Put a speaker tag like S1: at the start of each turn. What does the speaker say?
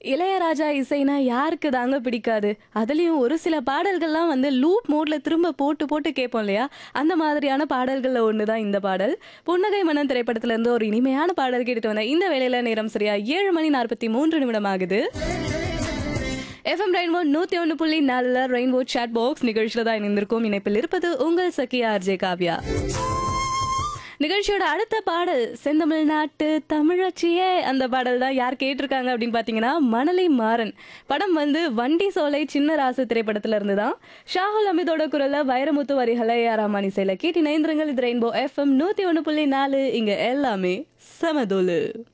S1: இளையராஜா இசைனா யாருக்கு தாங்க பிடிக்காது அதுலயும் ஒரு சில பாடல்கள்லாம் வந்து லூப் மோட்ல திரும்ப போட்டு போட்டு கேட்போம் இல்லையா அந்த மாதிரியான பாடல்கள்ல ஒண்ணுதான் இந்த பாடல் புன்னகை மன்னன் திரைப்படத்துல இருந்து ஒரு இனிமையான பாடல் கேட்டுட்டு வந்த இந்த வேளையில நேரம் சரியா ஏழு மணி நாற்பத்தி மூன்று நிமிடம் ஆகுது எஃப்எம் ரெயின்போ நூத்தி ஒன்று புள்ளி நாலுல ரெயின்போ சாட் பாக்ஸ் நிகழ்ச்சியில தான் இணைந்திருக்கும் இணைப்பில் இருப்பது உங்கள் சக்கியா ஆர்ஜே காவ்யா நிகழ்ச்சியோட அடுத்த பாடல் செந்தமிழ் நாட்டு தமிழச்சியே அந்த பாடல் தான் யார் கேட்டிருக்காங்க அப்படின்னு பார்த்தீங்கன்னா மணலி மாறன் படம் வந்து வண்டி சோலை சின்ன ராசு திரைப்படத்துல இருந்து தான் ஷாகுல் அமிதோட குரல்ல வைரமுத்து வரிகளை யாராமான் இசையில கேட்டு இணைந்திருங்கள் இது ரெயின்போ எஃப்எம் நூத்தி ஒன்று புள்ளி நாலு இங்க எல்லாமே சமதோலு